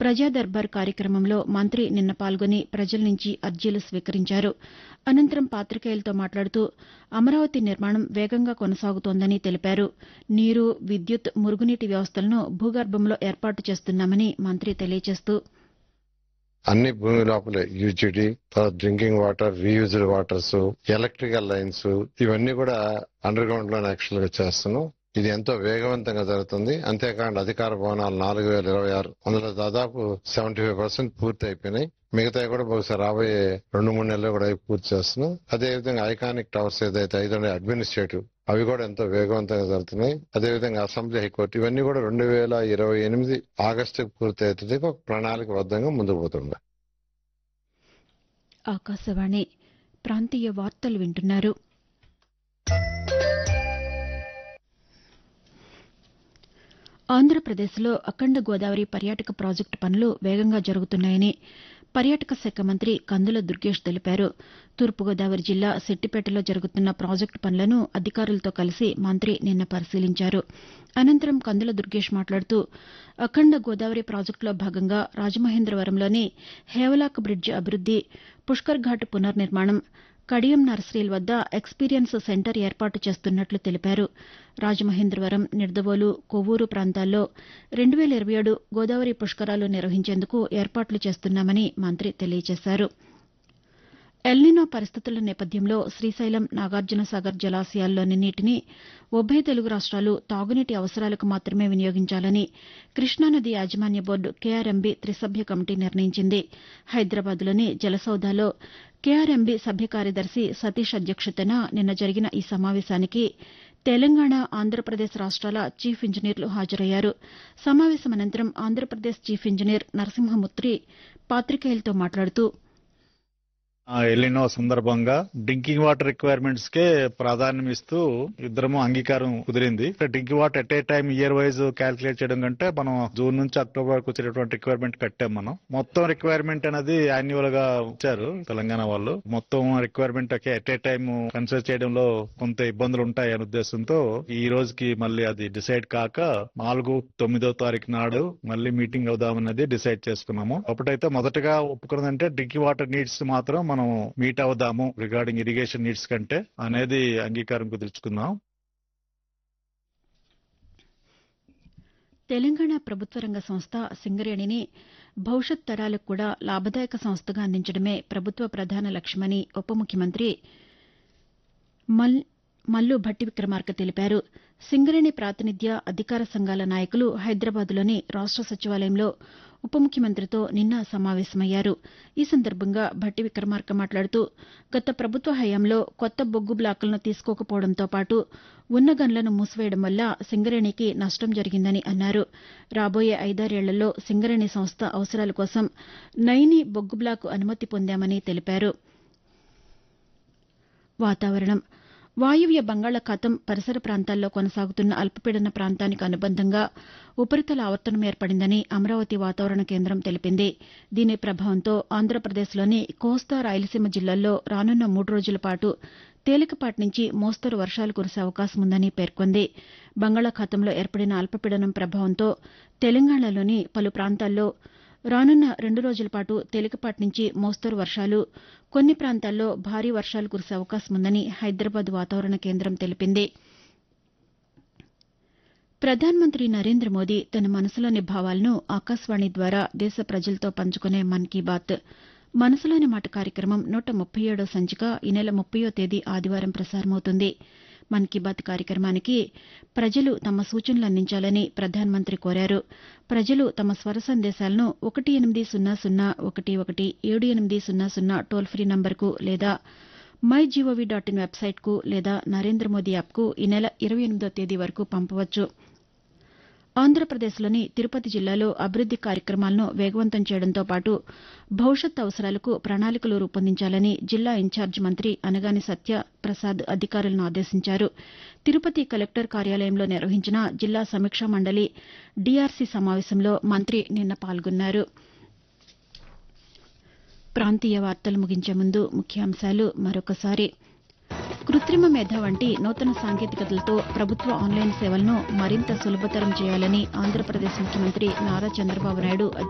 ప్రజా దర్బార్ కార్యక్రమంలో మంత్రి నిన్న పాల్గొని ప్రజల నుంచి అర్జీలు స్వీకరించారు అనంతరం పాతికేయులతో మాట్లాడుతూ అమరావతి నిర్మాణం వేగంగా కొనసాగుతోందని తెలిపారు నీరు విద్యుత్ మురుగునీటి వ్యవస్థలను భూగర్భంలో ఏర్పాటు చేస్తున్నామని మంత్రి తెలియజేస్తూ అన్ని భూమి లోపలే UGD drinking water reused waters electrical lines ఇవన్నీ కూడా అండర్ గ్రౌండ్ లోనే యాక్చువల్ గా చేస్తున్నాం ఇది ఎంతో వేగవంతంగా జరుగుతుంది అంతేకాకుండా అధికార భవనాలు నాలుగు వేల ఇరవై ఆరు అందులో దాదాపు సెవెంటీ ఫైవ్ పర్సెంట్ పూర్తి అయిపోయినాయి మిగతా కూడా బహుశా రాబోయే రెండు మూడు నెలలు కూడా అవి పూర్తి చేస్తున్నాం అదేవిధంగా ఐకానిక్ టవర్స్ ఏదైతే ఐదు అడ్మినిస్ట్రేటివ్ అవి కూడా ఎంతో వేగవంతంగా జరుగుతున్నాయి అదేవిధంగా అసెంబ్లీ హైకోర్టు ఇవన్నీ కూడా రెండు వేల ఇరవై ఎనిమిది ఆగస్టు పూర్తి అవుతుంది ఒక ప్రణాళికబద్ధంగా ముందుకు పోతుంది ఆకాశవాణి ప్రాంతీయ వార్తలు వింటున్నారు ఆంధ్రప్రదేశ్లో అఖండ గోదావరి పర్యాటక ప్రాజెక్టు పనులు వేగంగా జరుగుతున్నాయని పర్యాటక శాఖ మంత్రి కందుల దుర్గేష్ తెలిపారు తూర్పుగోదావరి జిల్లా సెట్టిపేటలో జరుగుతున్న ప్రాజెక్టు పనులను అధికారులతో కలిసి మంత్రి నిన్న పరిశీలించారు అనంతరం కందుల దుర్గేష్ మాట్లాడుతూ అఖండ గోదావరి ప్రాజెక్టులో భాగంగా రాజమహేంద్రవరంలోని హేవలాక్ బ్రిడ్జ్ అభివృద్ది పుష్కర్ ఘాట్ పునర్నిర్మాణం కడియం నర్సరీల వద్ద ఎక్స్పీరియన్స్ సెంటర్ ఏర్పాటు చేస్తున్నట్లు తెలిపారు రాజమహేంద్రవరం నిడదవోలు కొవ్వూరు ప్రాంతాల్లో రెండు వేల ఇరవై ఏడు గోదావరి పుష్కరాలు నిర్వహించేందుకు ఏర్పాట్లు చేస్తున్నామని మంత్రి తెలియజేశారు ఎల్నినో పరిస్థితుల నేపథ్యంలో శ్రీశైలం నాగార్జునసాగర్ జలాశయాల్లోని నీటిని ఉభయ తెలుగు రాష్ట్రాలు తాగునీటి అవసరాలకు మాత్రమే వినియోగించాలని కృష్ణానది యాజమాన్య బోర్డు కేఆర్ఎంబీ త్రిసభ్య కమిటీ నిర్ణయించింది హైదరాబాద్లోని జలసౌధలో కేఆర్ఎంబీ సభ్య కార్యదర్శి సతీష్ అధ్యక్షతన నిన్న జరిగిన ఈ సమావేశానికి తెలంగాణ ఆంధ్రప్రదేశ్ రాష్ట్రాల చీఫ్ ఇంజనీర్లు హాజరయ్యారు సమావేశం అనంతరం ఆంధ్రప్రదేశ్ చీఫ్ ఇంజనీర్ నరసింహమూర్తి పాతికేయులతో మాట్లాడుతూ ఎల్లినో సందర్భంగా డ్రింకింగ్ వాటర్ రిక్వైర్మెంట్స్ కే ప్రాధాన్యం ఇస్తూ ఇద్దరము అంగీకారం కుదిరింది drinking water at a time year wise calculate చేయడం కంటే మనం జూన్ నుంచి అక్టోబర్ వరకు వచ్చేటటువంటి రిక్వైర్మెంట్ కట్టాం మనం మొత్తం రిక్వైర్మెంట్ అనేది యాన్యువల్ గా ఇచ్చారు తెలంగాణ వాళ్ళు మొత్తం requirement at a time consider చేయడంలో కొంత ఇబ్బందులు ఉంటాయి అనే ఉద్దేశంతో ఈ రోజుకి మళ్ళీ అది డిసైడ్ కాక నాలుగు తొమ్మిదో తారీఖు నాడు మళ్ళీ మీటింగ్ అవుదామన్నది డిసైడ్ చేసుకున్నాము అప్పుడైతే మొదటగా ఒప్పుకున్నదంటే డ్రింకింగ్ వాటర్ నీడ్స్ మాత్రం మనం మీట్ అవుదాము రిగార్డింగ్ ఇరిగేషన్ నీడ్స్ కంటే అనేది అంగీకారం కుదుర్చుకుందాం తెలంగాణ ప్రభుత్వ రంగ సంస్థ సింగరేణిని భవిష్యత్ తరాలకు కూడా లాభదాయక సంస్థగా అందించడమే ప్రభుత్వ ప్రధాన లక్ష్యమని ఉప ముఖ్యమంత్రి మల్లు భట్టి విక్రమార్క తెలిపారు సింగరేణి ప్రాతినిధ్య అధికార సంఘాల నాయకులు హైదరాబాద్లోని రాష్ట సచివాలయంలో ఉప ముఖ్యమంత్రితో నిన్న సమావేశమయ్యారు ఈ సందర్భంగా భట్టి విక్రమార్క మాట్లాడుతూ గత ప్రభుత్వ హయాంలో కొత్త బొగ్గు బ్లాకులను తీసుకోకపోవడంతో పాటు ఉన్న గన్లను మూసివేయడం వల్ల సింగరేణికి నష్టం జరిగిందని అన్నారు రాబోయే ఐదారేళ్లలో సింగరేణి సంస్థ అవసరాల కోసం నైని బొగ్గు బ్లాకు అనుమతి పొందామని తెలిపారు వాతావరణం వాయువ్య బంగాళాఖాతం పరిసర ప్రాంతాల్లో కొనసాగుతున్న అల్పపీడన ప్రాంతానికి అనుబంధంగా ఉపరితల ఆవర్తనం ఏర్పడిందని అమరావతి వాతావరణ కేంద్రం తెలిపింది దీని ప్రభావంతో ఆంధ్రప్రదేశ్లోని కోస్తా రాయలసీమ జిల్లాల్లో రానున్న మూడు రోజుల పాటు తేలికపాటి నుంచి మోస్తరు వర్షాలు కురిసే అవకాశం ఉందని పేర్కొంది బంగాళాఖాతంలో ఏర్పడిన అల్పపీడనం ప్రభావంతో తెలంగాణలోని పలు ప్రాంతాల్లో రానున్న రెండు రోజుల పాటు తేలికపాటి నుంచి మోస్తరు వర్షాలు కొన్ని ప్రాంతాల్లో భారీ వర్షాలు కురిసే అవకాశం ఉందని హైదరాబాద్ వాతావరణ కేంద్రం తెలిపింది ప్రధానమంత్రి నరేంద్ర మోదీ తన మనసులోని భావాలను ఆకాశవాణి ద్వారా దేశ ప్రజలతో పంచుకునే మన్ కీ బాత్ మనసులోని మాట కార్యక్రమం నూట ముప్పై ఏడో సంచిక ఈ నెల ముప్పయో తేదీ ఆదివారం ప్రసారమవుతుంది మన్ కీ బాత్ కార్యక్రమానికి ప్రజలు తమ సూచనలు అందించాలని ప్రధానమంత్రి కోరారు ప్రజలు తమ స్వర సందేశాలను ఒకటి ఎనిమిది సున్నా సున్నా ఒకటి ఒకటి ఏడు ఎనిమిది సున్నా సున్నా టోల్ ఫ్రీ నంబర్కు లేదా మై జీఓవీ డాట్ ఇన్ వెబ్సైట్కు లేదా నరేంద్ర మోదీ యాప్కు ఈ నెల ఇరవై ఎనిమిదో తేదీ వరకు పంపవచ్చు ఆంధ్రప్రదేశ్లోని తిరుపతి జిల్లాలో అభివృద్ది కార్యక్రమాలను వేగవంతం చేయడంతో పాటు భవిష్యత్ అవసరాలకు ప్రణాళికలు రూపొందించాలని జిల్లా ఇన్ఛార్జ్ మంత్రి అనగాని సత్య ప్రసాద్ అధికారులను ఆదేశించారు తిరుపతి కలెక్టర్ కార్యాలయంలో నిర్వహించిన జిల్లా సమీక్షా మండలి డీఆర్సీ సమావేశంలో మంత్రి నిన్న పాల్గొన్నారు ప్రాంతీయ వార్తలు ముగించే ముందు ముఖ్యాంశాలు మరొకసారి కృత్రిమ మేధ వంటి నూతన సాంకేతికతలతో ప్రభుత్వ ఆన్లైన్ సేవలను మరింత సులభతరం చేయాలని ఆంధ్రప్రదేశ్ ముఖ్యమంత్రి నారా చంద్రబాబు నాయుడు